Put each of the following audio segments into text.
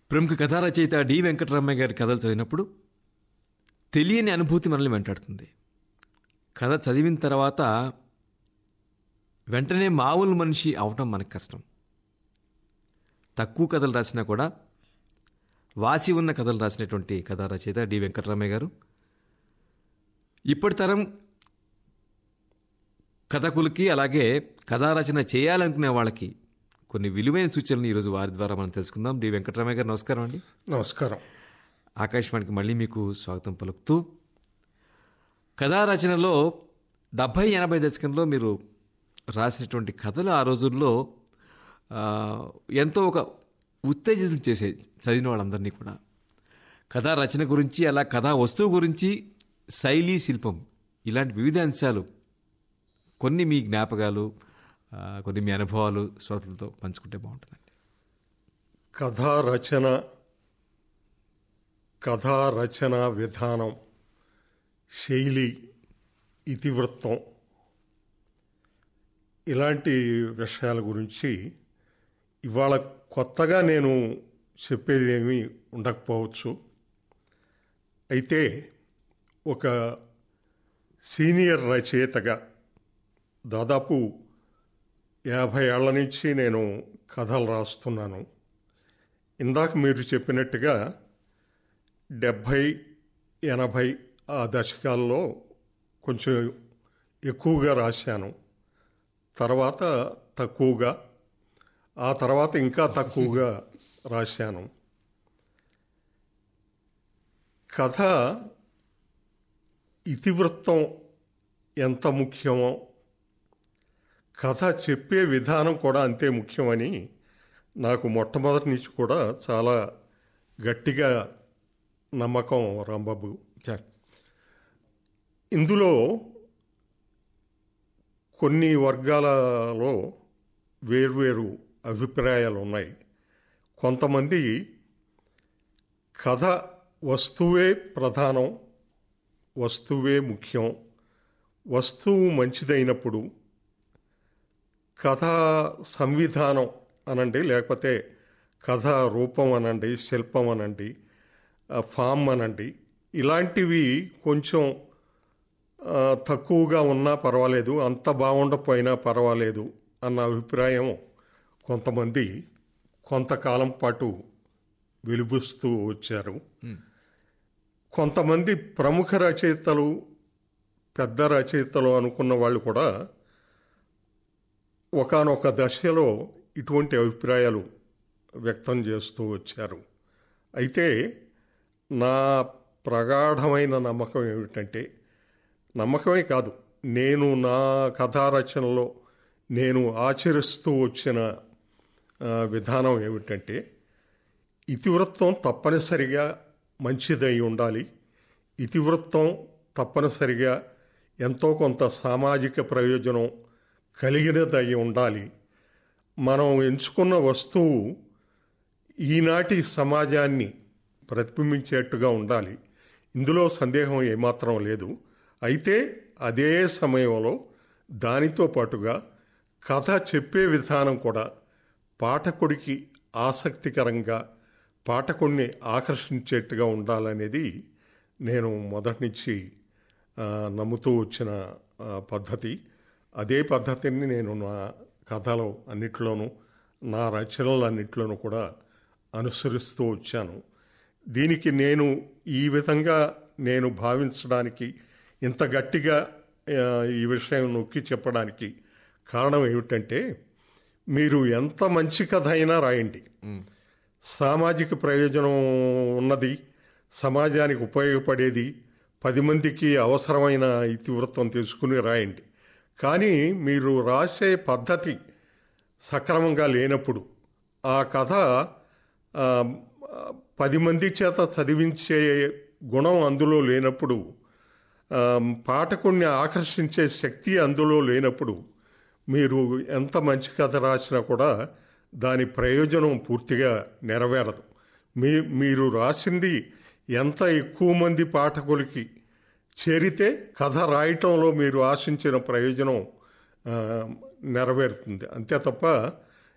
ప్రముఖ కథా రచయిత డి వెంకటరమయ్య గారి కథలు చదివినప్పుడు తెలియని అనుభూతి మనల్ని వెంటాడుతుంది కథ చదివిన తర్వాత వెంటనే మామూలు మనిషి అవటం మనకు కష్టం తక్కువ కథలు రాసినా కూడా వాసి ఉన్న కథలు రాసినటువంటి కథా రచయిత డి వెంకటరమయ్య గారు ఇప్పటి తరం కథకులకి అలాగే కథా రచన చేయాలనుకునే వాళ్ళకి కొన్ని విలువైన సూచనలు ఈరోజు వారి ద్వారా మనం తెలుసుకుందాం డి వెంకటరమయ్య గారు నమస్కారం అండి నమస్కారం ఆకాశవాణికి మళ్ళీ మీకు స్వాగతం పలుకుతూ కథా రచనలో డెబ్భై ఎనభై దశకంలో మీరు రాసినటువంటి కథలు ఆ రోజుల్లో ఆ, ఎంతో ఒక ఉత్తేజితం చేసే చదివిన వాళ్ళందరినీ కూడా కథా రచన గురించి అలా కథా వస్తువు గురించి శైలి శిల్పం ఇలాంటి వివిధ అంశాలు కొన్ని మీ జ్ఞాపకాలు ఆ, కొన్ని మీ అనుభవాలు శ్రోతలతో పంచుకుంటే బాగుంటుందండి కథా రచన కథా రచన విధానం శైలి ఇతివృత్తం ఇలాంటి విషయాల గురించి ఇవాళ కొత్తగా నేను చెప్పేది ఏమీ ఉండకపోవచ్చు అయితే ఒక సీనియర్ రచయితగా దాదాపు యాభై ఏళ్ల నుంచి నేను కథలు రాస్తున్నాను ఇందాక మీరు చెప్పినట్టుగా డెబ్భై ఎనభై ఆ దశకాల్లో కొంచెం ఎక్కువగా రాశాను తర్వాత తక్కువగా ఆ తర్వాత ఇంకా తక్కువగా రాశాను కథ ఇతివృత్తం ఎంత ముఖ్యమో కథ చెప్పే విధానం కూడా అంతే ముఖ్యమని నాకు మొట్టమొదటి నుంచి కూడా చాలా గట్టిగా నమ్మకం రాంబాబు సార్ ఇందులో కొన్ని వర్గాలలో వేర్వేరు అభిప్రాయాలు ఉన్నాయి కొంతమంది కథ వస్తువే ప్రధానం వస్తువే ముఖ్యం వస్తువు మంచిదైనప్పుడు కథా సంవిధానం అనండి లేకపోతే కథ రూపం అనండి శిల్పం అనండి ఆ, ఫామ్ అనండి ఇలాంటివి కొంచెం ఆ, తక్కువగా ఉన్నా పర్వాలేదు అంత బాగుండకపోయినా పర్వాలేదు అన్న అభిప్రాయం కొంతమంది కొంతకాలం పాటు వెలుబుస్తూ వచ్చారు కొంతమంది ప్రముఖ రచయితలు పెద్ద రచయితలు అనుకున్న వాళ్ళు కూడా ఒకానొక దశలో ఇటువంటి అభిప్రాయాలు వ్యక్తం చేస్తూ వచ్చారు అయితే నా ప్రగాఢమైన నమ్మకం ఏమిటంటే నమ్మకమే కాదు నేను నా కథా రచనలో నేను ఆచరిస్తూ వచ్చిన ఆ, విధానం ఏమిటంటే ఇతివృత్తం తప్పనిసరిగా మంచిదై ఉండాలి ఇతివృత్తం తప్పనిసరిగా ఎంతో కొంత సామాజిక ప్రయోజనం కలిగినదై ఉండాలి మనం ఎంచుకున్న వస్తువు ఈనాటి సమాజాన్ని ప్రతిబింబించేట్టుగా ఉండాలి ఇందులో సందేహం ఏమాత్రం లేదు అయితే అదే సమయంలో దానితో పాటుగా కథ చెప్పే విధానం కూడా పాఠకుడికి ఆసక్తికరంగా పాఠకుడిని ఆకర్షించేట్టుగా ఉండాలనేది నేను మొదటి నుంచి ఆ, నమ్ముతూ వచ్చిన ఆ, పద్ధతి అదే పద్ధతిని నేను నా కథలో అన్నిట్లోనూ నా రచనలన్నిట్లోనూ కూడా అనుసరిస్తూ వచ్చాను దీనికి నేను ఈ విధంగా నేను భావించడానికి ఇంత గట్టిగా ఆ, ఈ విషయం నొక్కి చెప్పడానికి కారణం ఏమిటంటే మీరు ఎంత మంచి కథ అయినా రాయండి సామాజిక ప్రయోజనం ఉన్నది సమాజానికి ఉపయోగపడేది పది మందికి అవసరమైన ఇతివృత్తం తెలుసుకుని రాయండి కానీ మీరు రాసే పద్ధతి సక్రమంగా లేనప్పుడు ఆ కథ ఆ, పది మంది చేత చదివించే గుణం అందులో లేనప్పుడు ఆ, పాఠకుణ్ణి ఆకర్షించే శక్తి అందులో లేనప్పుడు మీరు ఎంత మంచి కథ రాసినా కూడా దాని ప్రయోజనం పూర్తిగా నెరవేరదు మీ మీరు రాసింది ఎంత ఎక్కువ మంది పాఠకులకి చేరితే కథ రాయటంలో మీరు ఆశించిన ప్రయోజనం ఆ, నెరవేరుతుంది అంతే తప్ప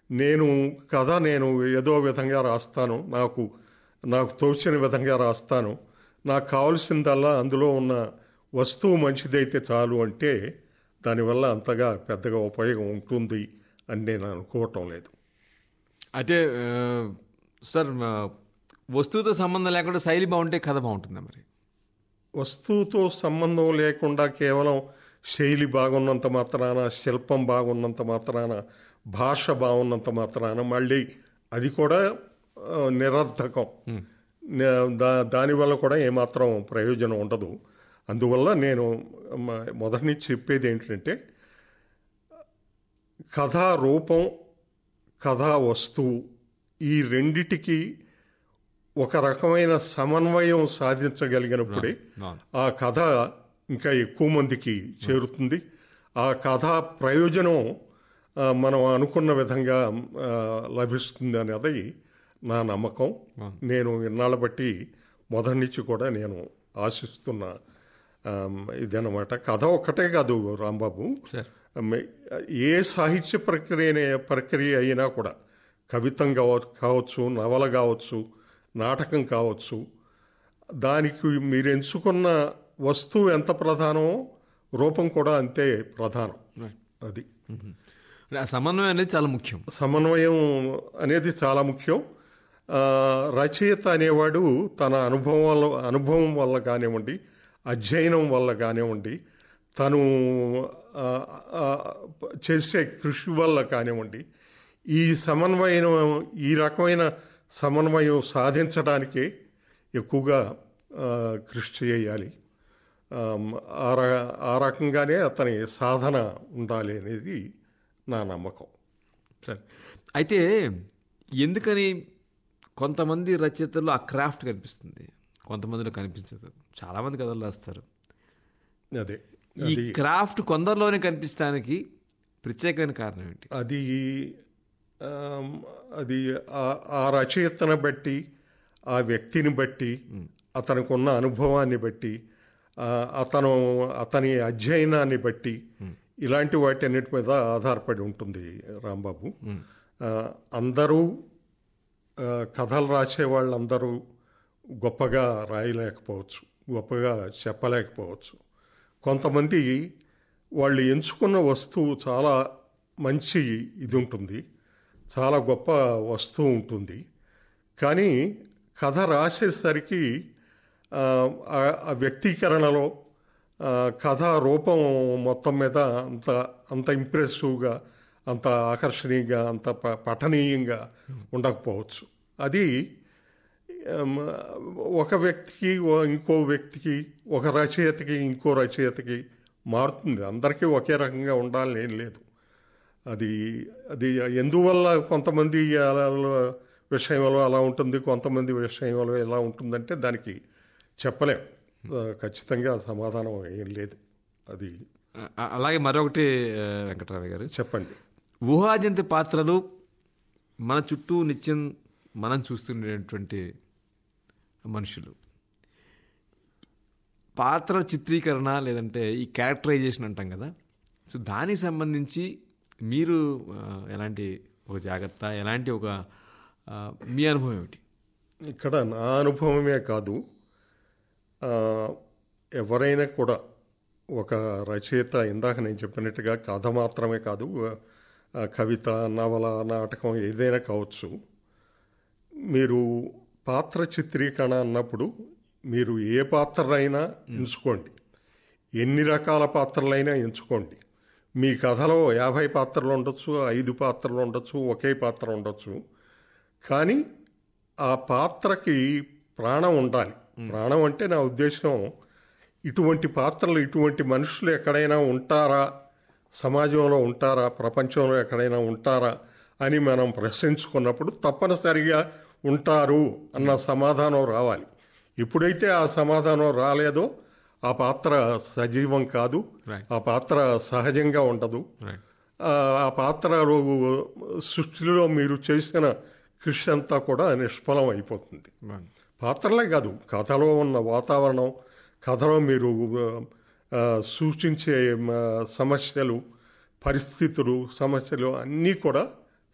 నేను కథ నేను ఏదో విధంగా రాస్తాను నాకు నాకు తోచిన విధంగా రాస్తాను నాకు కావలసిందల్లా అందులో ఉన్న వస్తువు మంచిదైతే చాలు అంటే దానివల్ల అంతగా పెద్దగా ఉపయోగం ఉంటుంది అని నేను అనుకోవటం లేదు అయితే ఆ, సార్ ఆ, వస్తువుతో సంబంధం లేకుండా శైలి బాగుంటే కథ బాగుంటుందా మరి వస్తువుతో సంబంధం లేకుండా కేవలం శైలి బాగున్నంత మాత్రాన శిల్పం బాగున్నంత మాత్రాన భాష బాగున్నంత మాత్రాన మళ్ళీ అది కూడా ఆ, నిరర్థకం నే- దా దానివల్ల కూడా ఏమాత్రం ప్రయోజనం ఉండదు అందువల్ల నేను మ- మొదటి నుంచి చెప్పేది ఏంటంటే కథా రూపం కథా వస్తువు ఈ రెండిటికి ఒక రకమైన సమన్వయం సాధించగలిగినప్పుడే బాగుంది ఆ కథ ఇంకా ఎక్కువ మందికి చేరుతుంది ఆ కథ ప్రయోజనం ఆ, మనం అనుకున్న విధంగా ఆ, లభిస్తుంది అనేది నా నమ్మకం నేను ఇన్నాళ్ళ బట్టి మొదటి నుంచి కూడా నేను ఆశిస్తున్న ఆ, ఇదన్నమాట కథ ఒక్కటే కాదు రాంబాబు సార్ మే- ఏ సాహిత్య ప్రక్రియ ప్రక్రియ అయినా కూడా కవితం కావ- కావచ్చు నవల కావచ్చు నాటకం కావచ్చు దానికి మీరు ఎంచుకున్న వస్తువు ఎంత ప్రధానమో రూపం కూడా అంతే ప్రధానం అది ఆ సమన్వయం అనేది చాలా ముఖ్యం సమన్వయం అనేది చాలా ముఖ్యం ఆ, రచయిత అనేవాడు తన అనుభవం వల్ల అనుభవం వల్ల కానివ్వండి అధ్యయనం వల్ల కానివ్వండి తను ఆ, ఆ, చేసే కృషి వల్ల కానివ్వండి ఈ సమన్వయం ఈ రకమైన సమన్వయం సాధించడానికే ఎక్కువగా ఆ, కృషి చేయాలి ఆమ్, ఆ ర- ఆ రకంగానే అతని సాధన ఉండాలి అనేది నా నమ్మకం సార్ అయితే ఎందుకని కొంతమంది రచయితల్లో ఆ క్రాఫ్ట్ కనిపిస్తుంది కొంతమందిలో కనిపించదు చాలామంది కథలు రాస్తారు అదే ఈ క్రాఫ్ట్ కొందరిలోనే కనిపించడానికి ప్రత్యేకమైన కారణం ఏంటి అది ఆమ్, అది ఆ- ఆ రచయితను బట్టి ఆ వ్యక్తిని బట్టి అతనికి ఉన్న అనుభవాన్ని బట్టి ఆ, అతను అతని అధ్యయనాన్ని బట్టి ఇలాంటి వాటన్నిటి మీద ఆధారపడి ఉంటుంది రాంబాబు ఆ, అందరూ ఆ, కథలు రాసే వాళ్ళందరూ గొప్పగా రాయలేకపోవచ్చు గొప్పగా చెప్పలేకపోవచ్చు కొంతమంది వాళ్ళు ఎంచుకున్న వస్తువు చాలా మంచి ఇది ఉంటుంది చాలా గొప్ప వస్తువు ఉంటుంది కానీ కథ రాసేసరికి ఆ, ఆ- ఆ వ్యక్తీకరణలో ఆ, కథ రూపం మొత్తం మీద అంత అంత ఇంప్రెసివ్గా అంత ఆకర్షణీయంగా అంత ప- పఠనీయంగా ఉండకపోవచ్చు అది ఆమ్, ఒక వ్యక్తికి ఓ- ఇంకో వ్యక్తికి ఒక రచయితకి ఇంకో రచయితకి మారుతుంది అందరికీ ఒకే రకంగా ఉండాలని ఏం లేదు అది అది ఎందువల్ల కొంతమంది అలా విషయంలో అలా ఉంటుంది కొంతమంది విషయంలో ఎలా ఉంటుందంటే దానికి చెప్పలేం ఆ, ఖచ్చితంగా సమాధానం ఏం లేదు అది ఆ- అలాగే మరొకటి ఆ, వెంకటరామయ్య గారు చెప్పండి ఊహాజంతి పాత్రలు మన చుట్టూ నిత్యం మనం చూస్తుండేటువంటి మనుషులు పాత్ర చిత్రీకరణ లేదంటే ఈ క్యారెక్టరైజేషన్ అంటాం కదా సో దానికి సంబంధించి మీరు ఆ, ఎలాంటి ఒక జాగ్రత్త ఎలాంటి ఒక ఆ, మీ అనుభవం ఏమిటి ఇక్కడ నా అనుభవమే కాదు ఆ, ఎవరైనా కూడా ఒక రచయిత ఇందాక నేను చెప్పినట్టుగా కథ మాత్రమే కాదు ఆ, కవిత నవల నాటకం ఏదైనా కావచ్చు మీరు పాత్ర చిత్రీకరణ అన్నప్పుడు మీరు ఏ పాత్రలైనా ఎంచుకోండి ఎన్ని రకాల పాత్రలైనా ఎంచుకోండి మీ కథలో యాభై పాత్రలు ఉండొచ్చు ఐదు పాత్రలు ఉండొచ్చు ఒకే పాత్ర ఉండొచ్చు కానీ ఆ పాత్రకి ప్రాణం ఉండాలి ప్రాణం అంటే నా ఉద్దేశం ఇటువంటి పాత్రలు ఇటువంటి మనుషులు ఎక్కడైనా ఉంటారా సమాజంలో ఉంటారా ప్రపంచంలో ఎక్కడైనా ఉంటారా అని మనం ప్రశ్నించుకున్నప్పుడు తప్పనిసరిగా ఉంటారు అన్న సమాధానం రావాలి ఎప్పుడైతే ఆ సమాధానం రాలేదో ఆ పాత్ర సజీవం కాదు Right. ఆ పాత్ర సహజంగా ఉండదు రైట్ ఆ ఆ పాత్ర సృష్టిలో మీరు చేసిన కృషి అంతా కూడా నిష్ఫలం అయిపోతుంది పాత్రలే కాదు కథలో ఉన్న వాతావరణం కథలో మీరు ఆ, సూచించే మ, సమస్యలు పరిస్థితులు సమస్యలు అన్నీ కూడా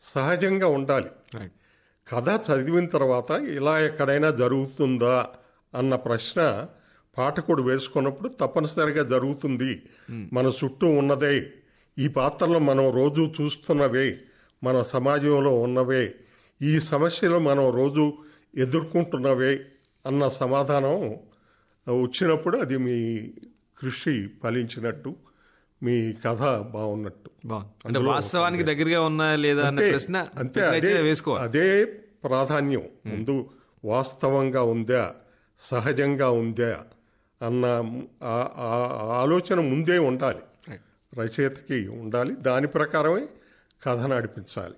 సహజంగా ఉండాలి రైట్ కథ చదివిన తర్వాత ఇలా ఎక్కడైనా జరుగుతుందా అన్న ప్రశ్న పాఠకుడు వేసుకున్నప్పుడు తప్పనిసరిగా జరుగుతుంది మన చుట్టూ ఉన్నదే ఈ పాత్రలు మనం రోజు చూస్తున్నవే మన సమాజంలో ఉన్నవే ఈ సమస్యలు మనం రోజు ఎదుర్కొంటున్నవే అన్న సమాధానం వచ్చినప్పుడు అది మీ కృషి ఫలించినట్టు మీ కథ బాగున్నట్టు బాగుంది అంటే వాస్తవానికి దగ్గరగా ఉన్నా లేదా అన్న అంతే, ప్రశ్న అంతే ఎప్పుడైతే అదే వేసుకోవాలి అదే ప్రాధాన్యం ముందు వాస్తవంగా ఉందా సహజంగా ఉందా అన్న ఆ- ఆ- ఆ ఆలోచన ముందే ఉండాలి రైట్ రచయితకి ఉండాలి దాని ప్రకారమే కథ నడిపించాలి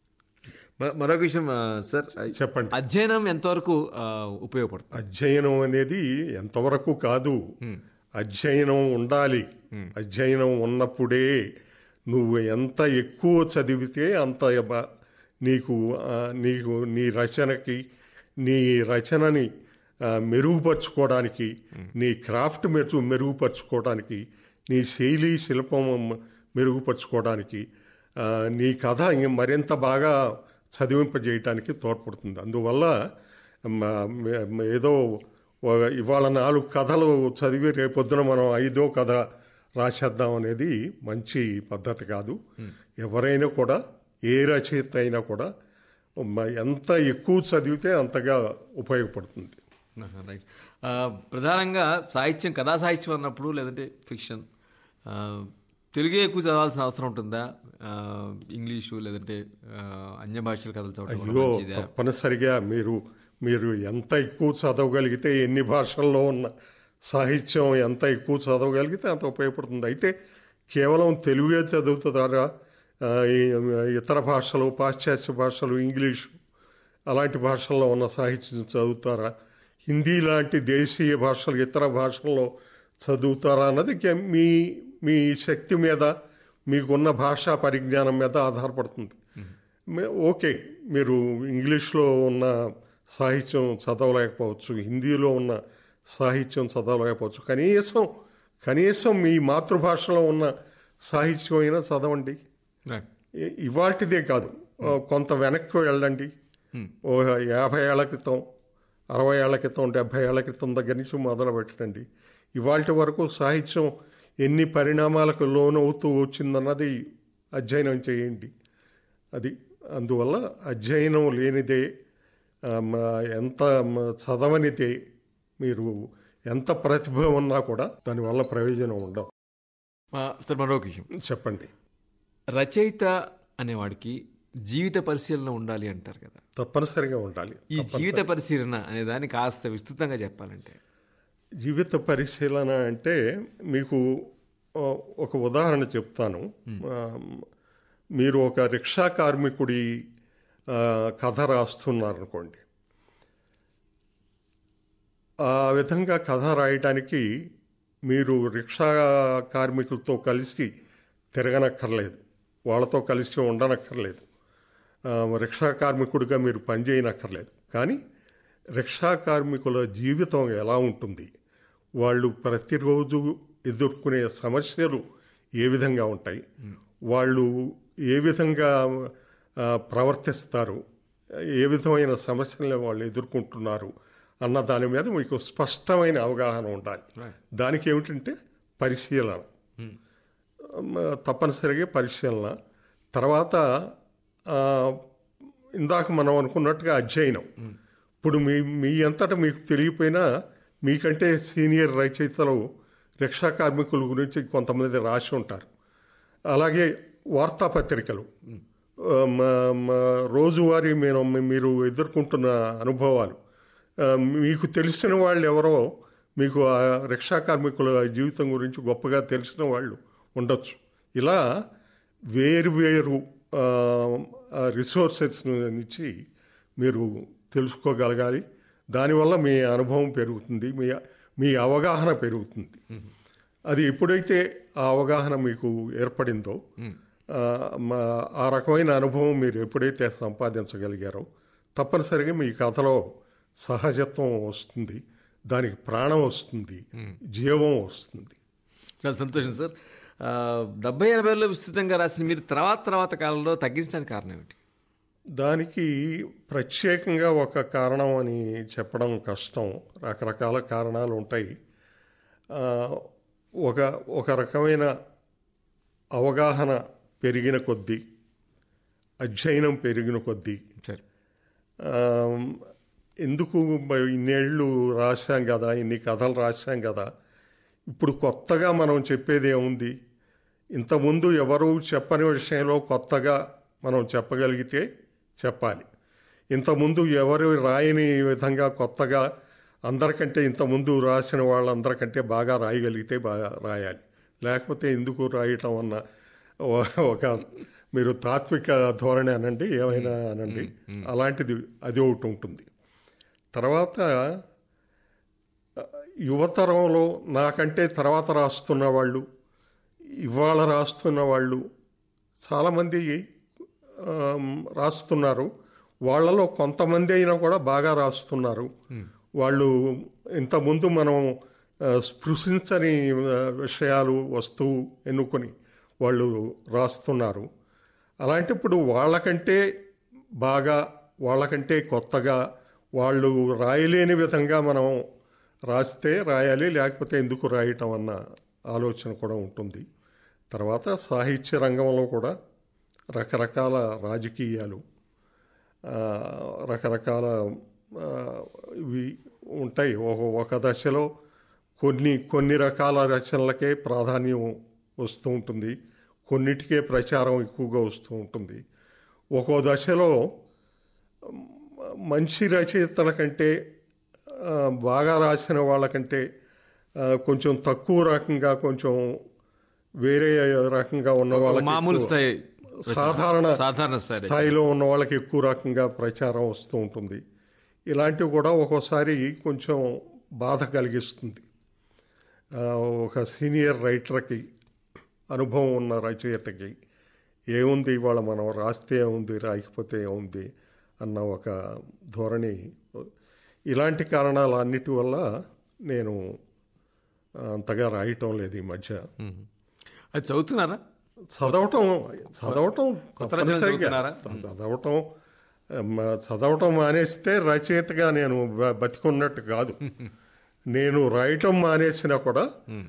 మ- మరొక విషయం ఆ, సార్ చెప్పండి అధ్యయనం ఎంతవరకు ఆ, ఉపయోగపడుతుంది అధ్యయనం అనేది ఎంతవరకు కాదు అధ్యయనం ఉండాలి అధ్యయనం ఉన్నప్పుడే నువ్వు ఎంత ఎక్కువ చదివితే అంత బ- నీకు ఆ, నీకు నీ రచనకి నీ రచనని ఆ, మెరుగుపరుచుకోవడానికి నీ క్రాఫ్ట్ మెరుగు మెరుగుపరుచుకోవడానికి నీ శైలి శిల్పం మెరుగుపరుచుకోవడానికి ఆ, నీ కథ ఇంక మరింత బాగా చదివింపజేయటానికి తోడ్పడుతుంది అందువల్ల మ- మ- ఏదో ఒక- ఇవాళ నాలుగు కథలు చదివి రేపొద్దున మనం ఐదో కథ రాసేద్దాం అనేది మంచి పద్ధతి కాదు ఎవరైనా కూడా ఏ రచయిత అయినా కూడా మ- ఎంత ఎక్కువ చదివితే అంతగా ఉపయోగపడుతుంది ఆహా, రైట్ ఆ, ప్రధానంగా సాహిత్యం కథా సాహిత్యం అన్నప్పుడు లేదంటే ఫిక్షన్ ఆ, తెలుగే ఎక్కువ చదవాల్సిన అవసరం ఉంటుందా ఆ, ఇంగ్లీషు లేదంటే ఆ, అన్య భాషల కథలు చదవడం అయ్యో మంచిదా తప్పనిసరిగా మీరు మీరు ఎంత ఎక్కువ చదవగలిగితే ఎన్ని భాషల్లో ఉన్న సాహిత్యం ఎంత ఎక్కువ చదవగలిగితే అంత ఉపయోగపడుతుంది అయితే కేవలం తెలుగే చదువుతారా ఆ, ఈ- ఇతర భాషలు పాశ్చాత్య భాషలు ఇంగ్లీషు అలాంటి భాషల్లో ఉన్న సాహిత్యం చదువుతారా హిందీ లాంటి దేశీయ భాషలు ఇతర భాషల్లో చదువుతారా అన్నది కే- మీ మీ శక్తి మీద మీకున్న భాషా పరిజ్ఞానం మీద ఆధారపడుతుంది మే- ఓకే మీరు ఇంగ్లీష్లో ఉన్న సాహిత్యం చదవలేకపోవచ్చు హిందీలో ఉన్న సాహిత్యం చదవలేకపోవచ్చు కనీసం కనీసం మీ మాతృభాషలో ఉన్న సాహిత్యం అయినా చదవండి రైట్ ఇ- ఇవాల్టిదే కాదు ఓ కొంత వెనక్కి వెళ్ళండి ఓ యాభై ఏళ్ల క్రితం అరవై ఏళ్ల క్రితం డెబ్భై ఏళ్ల క్రితం దగ్గర నుంచి మొదలు పెట్టండి ఇవాళ వరకు సాహిత్యం ఎన్ని పరిణామాలకు లోనవుతూ వచ్చిందన్నది అధ్యయనం చేయండి అది అందువల్ల అధ్యయనం లేనిదే ఆ, మ- ఎంత మ- చదవనిదే మీరు ఎంత ప్రతిభ ఉన్నా కూడా దానివల్ల ప్రయోజనం ఉండవు ఆ, సార్ మరొక విషయం చెప్పండి రచయిత అనేవాడికి జీవిత పరిశీలన ఉండాలి అంటారు కదా తప్పనిసరిగా ఉండాలి ఈ జీవిత పరిశీలన అనే దాన్ని కాస్త విస్తృతంగా చెప్పాలంటే జీవిత పరిశీలన అంటే మీకు ఆ, ఒక ఉదాహరణ చెప్తాను ఆ, మీరు ఒక రిక్షా కార్మికుడి ఆ, కథ రాస్తున్నారనుకోండి ఆ విధంగా కథ రాయడానికి మీరు రిక్షా కార్మికులతో కలిసి తిరగనక్కర్లేదు వాళ్ళతో కలిసి ఉండనక్కర్లేదు ఆ, రిక్షా కార్మికుడిగా మీరు పనిచేయనక్కర్లేదు కానీ రిక్షా కార్మికుల జీవితం ఎలా ఉంటుంది వాళ్ళు ప్రతిరోజు ఎదుర్కొనే సమస్యలు ఏ విధంగా ఉంటాయి వాళ్ళు ఏ విధంగా ఆ, ప్రవర్తిస్తారు ఏ విధమైన సమస్యలను వాళ్ళు ఎదుర్కొంటున్నారు అన్న దాని మీద మీకు స్పష్టమైన అవగాహన ఉండాలి దానికి ఏమిటంటే పరిశీలన మ, తప్పనిసరిగా పరిశీలన తర్వాత ఆ, ఇందాక మనం అనుకున్నట్టుగా అధ్యయనం ఇప్పుడు మీ మీ అంతటా మీకు తెలియపోయినా మీకంటే సీనియర్ రచయితలు రిక్షా కార్మికుల గురించి కొంతమంది రాసి ఉంటారు అలాగే వార్తాపత్రికలు ఆ, మ- మ- రోజువారీ మీరు మీరు ఎదుర్కొంటున్న అనుభవాలు ఆ, మీకు తెలిసిన వాళ్ళు ఎవరో మీకు ఆ రిక్షా కార్మికుల జీవితం గురించి గొప్పగా తెలిసిన వాళ్ళు ఉండొచ్చు ఇలా వేరు వేరు రిసోర్సెస్ నుంచి మీరు తెలుసుకోగలగాలి దానివల్ల మీ అనుభవం పెరుగుతుంది మీ మీ అవగాహన పెరుగుతుంది అది ఎప్పుడైతే ఆ అవగాహన మీకు ఏర్పడిందో ఆ, మా- ఆ రకమైన అనుభవం మీరు ఎప్పుడైతే సంపాదించగలిగారో తప్పనిసరిగా మీ కథలో సహజత్వం వస్తుంది దానికి ప్రాణం వస్తుంది జీవం వస్తుంది చాలా సంతోషం సార్ ఆ, డెబ్బై ఎనభైలో విస్తృతంగా రాసిన మీరు తర్వాత తర్వాత కాలంలో తగ్గించడానికి కారణం ఏమిటి దానికి ప్రత్యేకంగా ఒక కారణం అని చెప్పడం కష్టం రకరకాల కారణాలు ఉంటాయి ఆ, ఒక ఒక రకమైన అవగాహన పెరిగిన కొద్దీ అధ్యయనం పెరిగిన కొద్దీ సరే ఆ, ఎందుకు మ- ఇన్నేళ్ళు రాశాం కదా ఇన్ని కథలు రాశాం కదా ఇప్పుడు కొత్తగా మనం చెప్పేది ఏముంది ఇంతకుముందు ఎవరు చెప్పని విషయంలో కొత్తగా మనం చెప్పగలిగితే చెప్పాలి ఇంతకుముందు ఎవరు రాయని విధంగా కొత్తగా అందరికంటే ఇంతకుముందు రాసిన వాళ్ళందరికంటే బాగా రాయగలిగితే బాగా రాయాలి లేకపోతే ఎందుకు రాయటం అన్న ఓ- ఒక మీరు తాత్విక ధోరణి అనండి ఏమైనా అనండి అలాంటిది అది ఒకటి ఉంటుంది తర్వాత యువతరంలో నాకంటే తర్వాత రాస్తున్న వాళ్ళు ఇవాళ రాస్తున్న వాళ్ళు చాలామంది ఆమ్, రాస్తున్నారు వాళ్ళలో కొంతమంది అయినా కూడా బాగా రాస్తున్నారు వాళ్ళు ఇంతకుముందు మనం ఆ, స్పృశించని ఆ, విషయాలు వస్తువు ఎన్నుకొని వాళ్ళు రాస్తున్నారు అలాంటప్పుడు వాళ్ళకంటే బాగా వాళ్ళకంటే కొత్తగా వాళ్ళు రాయలేని విధంగా మనం రాస్తే రాయాలి లేకపోతే ఎందుకు రాయటం అన్న ఆలోచన కూడా ఉంటుంది తర్వాత సాహిత్య రంగంలో కూడా రకరకాల రాజకీయాలు ఆ, రకరకాల ఆ, ఇవి ఉంటాయి ఒక ఒక దశలో కొన్ని కొన్ని రకాల రచనలకే ప్రాధాన్యం వస్తూ ఉంటుంది కొన్నిటికే ప్రచారం ఎక్కువగా వస్తూ ఉంటుంది ఒక్కో దశలో మ్, మంచి రచయితల కంటే ఆ, బాగా రాసిన వాళ్ళకంటే ఆ, కొంచెం తక్కువ రకంగా కొంచెం వేరే రకంగా ఉన్న వాళ్ళకి మామూలు ఎక్కువ- స్థాయి సాధారణ సాధారణ స్థాయి స్థాయిలో ఉన్న వాళ్ళకి ఎక్కువ రకంగా ప్రచారం వస్తూ ఉంటుంది ఇలాంటివి కూడా ఒక్కోసారి కొంచెం బాధ కలిగిస్తుంది ఆ, ఒక సీనియర్ రైటర్కి అనుభవం ఉన్న రచయితకి ఏముంది ఇవాళ మనం రాస్తే ఏముంది రాయకపోతే ఏముంది అన్న ఒక ధోరణి ఇలాంటి కారణాలు అన్నిటి వల్ల నేను అంతగా రాయటం లేదు ఈ మధ్య ఉమ్. అది చదువుతున్నారా చదవటం చదవటం కొత్త రచనలు తప్పనిసరిగా చదువుతున్నారా? చదవటం మ- చదవటం మానేస్తే రచయితగా నేను బ- బతికున్నట్టు కాదు నేను రాయటం మానేసినా కూడా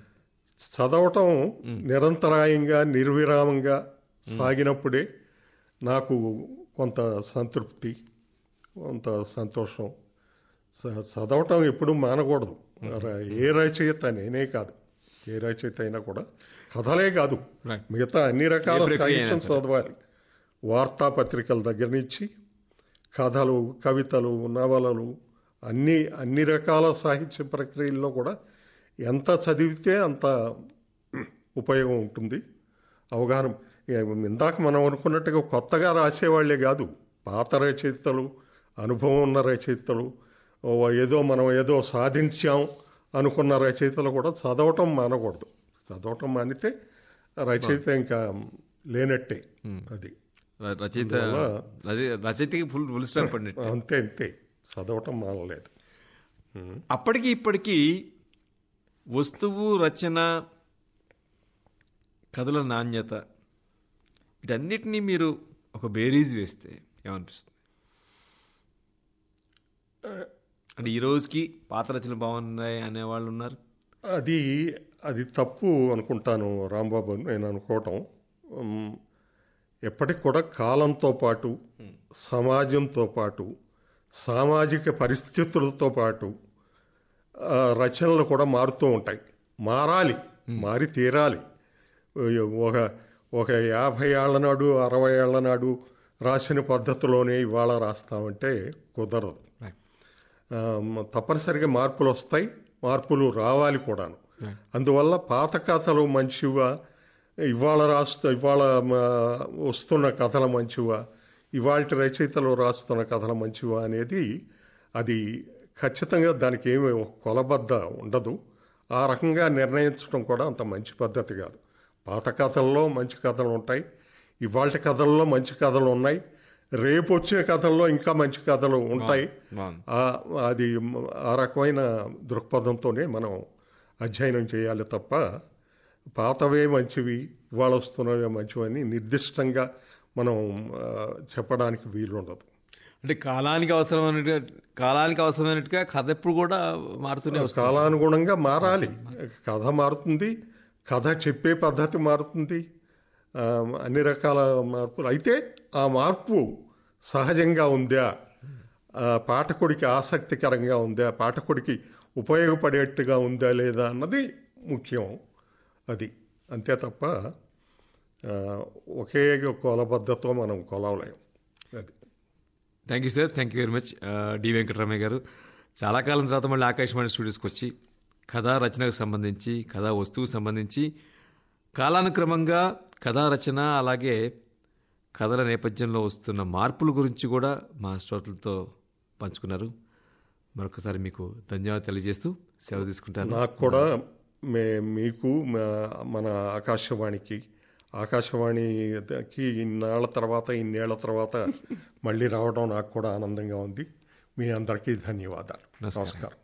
చదవటం నిరంతరాయంగా నిర్విరామంగా సాగినప్పుడే నాకు కొంత సంతృప్తి కొంత సంతోషం చ- చదవటం ఎప్పుడు మానకూడదు ర- ఏ రచయిత నేనే కాదు ఏ రచయిత అయినా కూడా కథలే కాదు Right. మిగతా అన్ని రకాల ఏ ప్రక్రియ అయినా సాహిత్యం చదవాలి వార్తాపత్రికల దగ్గర నుంచి కథలు కవితలు నవలలు అన్ని అన్ని రకాల సాహిత్య ప్రక్రియల్లో కూడా ఎంత చదివితే అంత ఉపయోగం ఉంటుంది అవగాహన ఏ- ఇందాక మనం అనుకున్నట్టుగా కొత్తగా రాసేవాళ్లే కాదు పాత రచయితలు అనుభవం ఉన్న రచయితలు ఓ ఏదో మనం ఏదో సాధించాం అనుకున్న రచయితలు కూడా చదవటం మానకూడదు చదవటం మానితే రచయిత ఇంకా లేనట్టే అది ర- రచయిత అదే రచయితకి ఫుల్ ఫుల్ స్టాప్ పడినట్టు అంతే అంతే చదవటం మానలేదు అప్పటికి ఇప్పటికీ వస్తువు రచన కథల నాణ్యత వీటన్నిటినీ మీరు ఒక బేరీజ్ వేస్తే ఏమనిపిస్తుంది అంటే ఈ రోజుకి పాత రచనలు బాగున్నాయి అనేవాళ్ళు ఉన్నారు అది అది తప్పు అనుకుంటాను రాంబాబు నేను అనుకోవటం ఉమ్, ఎప్పటికి కూడా కాలంతో పాటు సమాజంతో పాటు సామాజిక పరిస్థితులతో పాటు ఆ, రచనలు కూడా మారుతూ ఉంటాయి మారాలి మారి తీరాలి ఒక ఒక యాభై ఏళ్ల నాడు అరవై ఏళ్ల నాడు రాసిన పద్ధతిలోనే ఇవాళ రాస్తామంటే కుదరదు Right. ఆ, మ- తప్పనిసరిగా మార్పులు వస్తాయి మార్పులు రావాలి కూడాను అందువల్ల పాత కథలు మంచివా ఇవాళ రాస్తూ ఇవాళ మ, వస్తున్న కథలు మంచివా ఇవాళ రచయితలు రాస్తున్న కథలు మంచివా అనేది అది ఖచ్చితంగా దానికి ఏమి ఒక కొలబద్ద ఉండదు ఆ రకంగా నిర్ణయించడం కూడా అంత మంచి పద్ధతి కాదు పాత కథల్లో మంచి కథలు ఉంటాయి ఇవాళ కథల్లో మంచి కథలు ఉన్నాయి రేపు వచ్చే కథల్లో ఇంకా మంచి కథలు ఉంటాయి బాగుంది ఆ- అది మ- ఆ రకమైన దృక్పథంతోనే మనం అధ్యయనం చేయాలి తప్ప పాతవే మంచివి ఇవాళ వస్తున్నవే మంచివని నిర్దిష్టంగా మనం ఆ, చెప్పడానికి వీలు ఉండదు అంటే కాలానికి అవసరమైన కాలానికి అవసరమైనట్టుగా కథ ఎప్పుడు కూడా మారుతూనే వస్తుంది కాలానుగుణంగా మారాలి కథ మారుతుంది కథ చెప్పే పద్ధతి మారుతుంది ఆ, అన్ని రకాల మార్పులు అయితే ఆ మార్పు సహజంగా ఉందా ఆ, పాఠకుడికి ఆసక్తికరంగా ఉందా పాఠకుడికి ఉపయోగపడేట్టుగా ఉందా లేదా అన్నది ముఖ్యం అది అంతే తప్ప ఆ, ఒకే కొలబద్దతో మనం కొలవలేం అది thank you sir thank you very much D Venkataramaiah garu చాలా కాలం తర్వాత మళ్ళీ ఆకాశవాణి స్టూడియోస్కి వచ్చి కథా రచనకు సంబంధించి కథా వస్తువుకు సంబంధించి కాలానుక్రమంగా కథా రచన అలాగే కథల నేపథ్యంలో వస్తున్న మార్పుల గురించి కూడా మా శ్రోతలతో పంచుకున్నారు మరొకసారి మీకు ధన్యవాదాలు తెలియజేస్తూ సెలవు తీసుకుంటాను నాకు కూడా మే మీకు మా- మన ఆకాశవాణికి ఆకాశవాణికి ఇన్నాళ్ళ తర్వాత ఇన్నేళ్ల తర్వాత మళ్ళీ రావడం నాకు కూడా ఆనందంగా ఉంది మీ అందరికీ ధన్యవాదాలు నమస్కారం. నమస్కారం